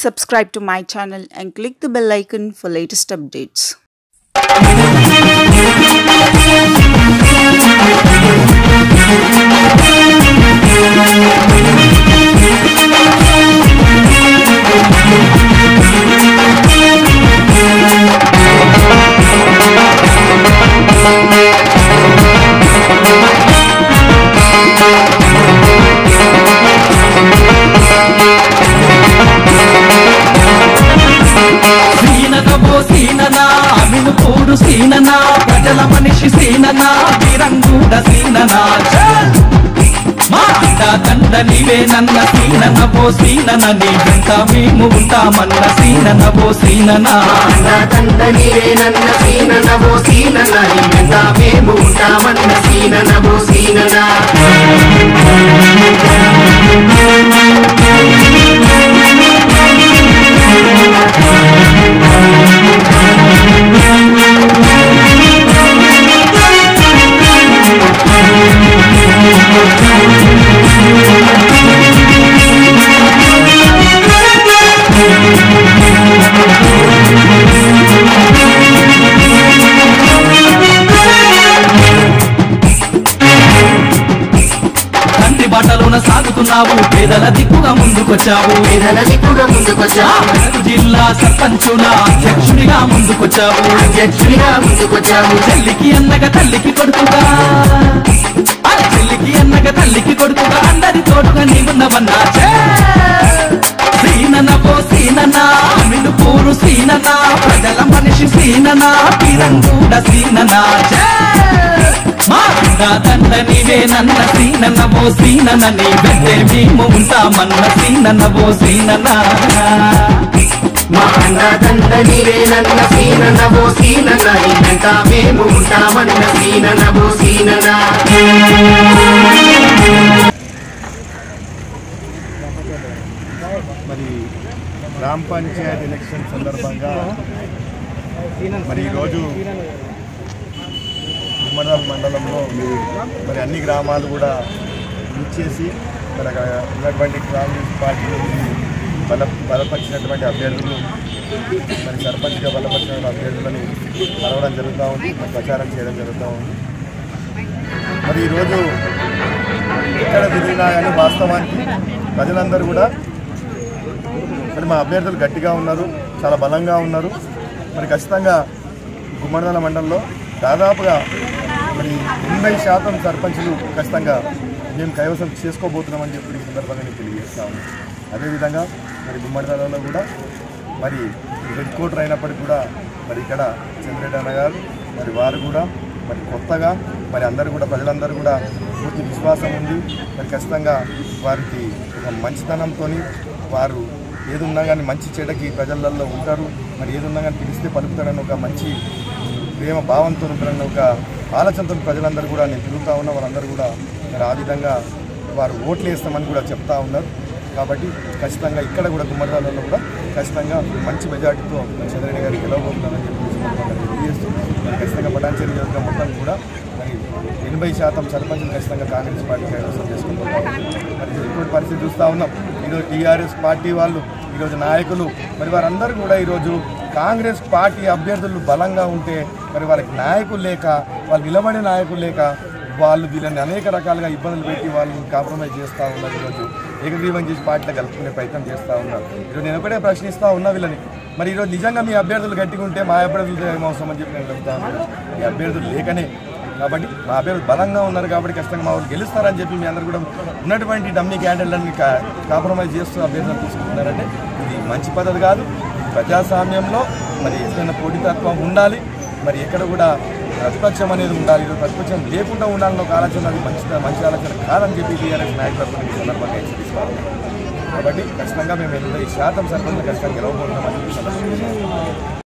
subscribe to my channel and click the bell icon for latest updates. సీననవో సీననా అమిను పూడు సీననా ప్రజల మనిషి సీననా విరంగూడ సీననా చల్! మా అండ దండ నీవే నన్న సీననవో సీనన నీ వెంట మేము ఉంటామన్న సీననవో సీననా తండ నీవే నన్న సీననవో సీనన నిన్నట మేము ఉంటామన్న సీననవో సీనన తండ్రి బాటలోన సాగుతున్నావు పేదల దిక్కుగా ముందుకొచ్చావు పేదల దిక్కుగా ముందుకొచ్చావు మెదక్ జిల్లా సర్పంచుల అధ్యక్షుడిగా ముందుకొచ్చావు అధ్యక్షుడిగా ముందుకొచ్చావు చెల్లికి అన్నగా తల్లికి కొడుకుగా ఆ చెల్లికి అన్నగా తల్లికి కొడుకుగా అందరి తోడుగా నీవున్నవన్నా ఛే! సీనన పో సీనన మిడు పూరు సీనన ప్రజల మనిషి సీనన పిరంగూడ సీనన ఛే! మా అండ దండ నీవే నన్న సీనన ఓ సీనన నీ వెంటే మేము ఉంటామన్న సీనన ఓ సీనన మా అన్న తండ నీవే నన్న సీననవో సీనన నిన్నట మేము ఉంటామన్న సీననవో సీనన మరి గ్రామ పంచాయత్ ఎలక్షన్ సందర్భంగా మరి ఈరోజు ఉమ్మడాల మండలంలో మరి అన్ని గ్రామాలు కూడా ఇచ్చేసి మరి అక్కడ ఉన్నటువంటి కాంగ్రెస్ పార్టీ నుంచి బల బలపరిచినటువంటి అభ్యర్థులు మరి సర్పంచ్గా బలపరిచిన అభ్యర్థులను కలవడం జరుగుతూ ఉంది మరి ప్రచారం చేయడం జరుగుతూ ఉంది మరి ఈరోజు ఎక్కడ తిరిగినా కానీ వాస్తవానికి ప్రజలందరూ కూడా మరి మా అభ్యర్థులు గట్టిగా ఉన్నారు చాలా బలంగా ఉన్నారు మరి ఖచ్చితంగా గుమ్మడిదల మండలంలో దాదాపుగా మరి ఎనభై శాతం సర్పంచులు ఖచ్చితంగా మేము కైవసం చేసుకోబోతున్నామని చెప్పి ఈ సందర్భంగా నేను తెలియజేస్తాము అదేవిధంగా మరి గుమ్మడిదలలో కూడా మరి హెడ్ క్వార్టర్ అయినప్పటికీ కూడా మరి ఇక్కడ చంద్రెడ్డి అన్న గారు మరి వారు కూడా మరి కొత్తగా మరి అందరూ కూడా ప్రజలందరూ కూడా పూర్తి విశ్వాసం ఉంది మరి ఖచ్చితంగా వారికి ఒక మంచితనంతో వారు ఏదున్నా కానీ మంచి చెడ్డకి ప్రజలలో ఉంటారు మరి ఏదున్నా కానీ పిలిస్తే పలుకుతారని ఒక మంచి ప్రేమ భావంతో ఉంటారని ఒక ఆలోచనతో ప్రజలందరూ కూడా నేను తిరుగుతూ ఉన్నా వాళ్ళందరూ కూడా మరి ఆ విధంగా వారు ఓట్లు వేస్తామని కూడా చెప్తా ఉన్నారు కాబట్టి ఖచ్చితంగా ఇక్కడ కూడా గుమ్మడిదాలలో కూడా ఖచ్చితంగా మంచి మెజార్టీతో చంద్రరెడ్డి గారికి గెలవబోతున్నారని చెప్పి ఈ సందర్భంగా తెలియజేస్తూ మరి ఖచ్చితంగా పటాన్చేరి నియోజకవర్గం మొత్తం కూడా మరి ఎనభై శాతం సర్పంచులు ఖచ్చితంగా కాంగ్రెస్ పార్టీ కైవసం చేసుకుంటున్నారు మరి ఇటువంటి పరిస్థితి చూస్తూ ఉన్నాం ఈరోజు టీఆర్ఎస్ పార్టీ వాళ్ళు ఈరోజు నాయకులు మరి వారందరూ కూడా ఈరోజు కాంగ్రెస్ పార్టీ అభ్యర్థులు బలంగా ఉంటే మరి వారికి నాయకులు లేక వాళ్ళు నిలబడే నాయకులు లేక వాళ్ళు వీళ్ళని అనేక రకాలుగా ఇబ్బందులు పెట్టి వాళ్ళు కాంప్రమైజ్ చేస్తూ ఉన్నారు ఈరోజు ఏకగ్రీవం చేసి పార్టీలో కలుపుకునే ప్రయత్నం చేస్తూ ఉన్నారు ఈరోజు నేను ఒకటే ప్రశ్నిస్తూ ఉన్నా వీళ్ళని మరి ఈరోజు నిజంగా మీ అభ్యర్థులు గట్టిగా ఉంటే మా అభ్యర్థులతో ఏమవసరం అని చెప్పి నేను చెప్తా ఉన్నాను మీ అభ్యర్థులు లేకనే కాబట్టి మా అభ్యర్థులు బలంగా ఉన్నారు కాబట్టి ఖచ్చితంగా మా వాళ్ళు గెలుస్తారని చెప్పి మీ అందరూ కూడా ఉన్నటువంటి డమ్మీ క్యాండిడేట్లని కాంప్రమైజ్ చేస్తూ అభ్యర్థులు తీసుకుంటున్నారంటే ఇది మంచి పద్ధతి కాదు ప్రజాస్వామ్యంలో మరి ఏదైనా పోటీతత్వం ఉండాలి మరి ఎక్కడ కూడా ప్రతిపక్షం అనేది ఉండాలి ఈరోజు ప్రతిపక్షం లేకుండా ఉండాలని ఒక ఆలోచన అది మంచి మంచి ఆలోచన కాదని చెప్పి టీఆర్ఎస్ నాయకత్వం ఈ సందర్భంగా హెచ్చరిస్తారు కాబట్టి ఖచ్చితంగా మేము ఎనభై శాతం సర్పంచులు ఖచ్చితంగా గెలవబోతున్నామని చెప్పి సందర్భంగా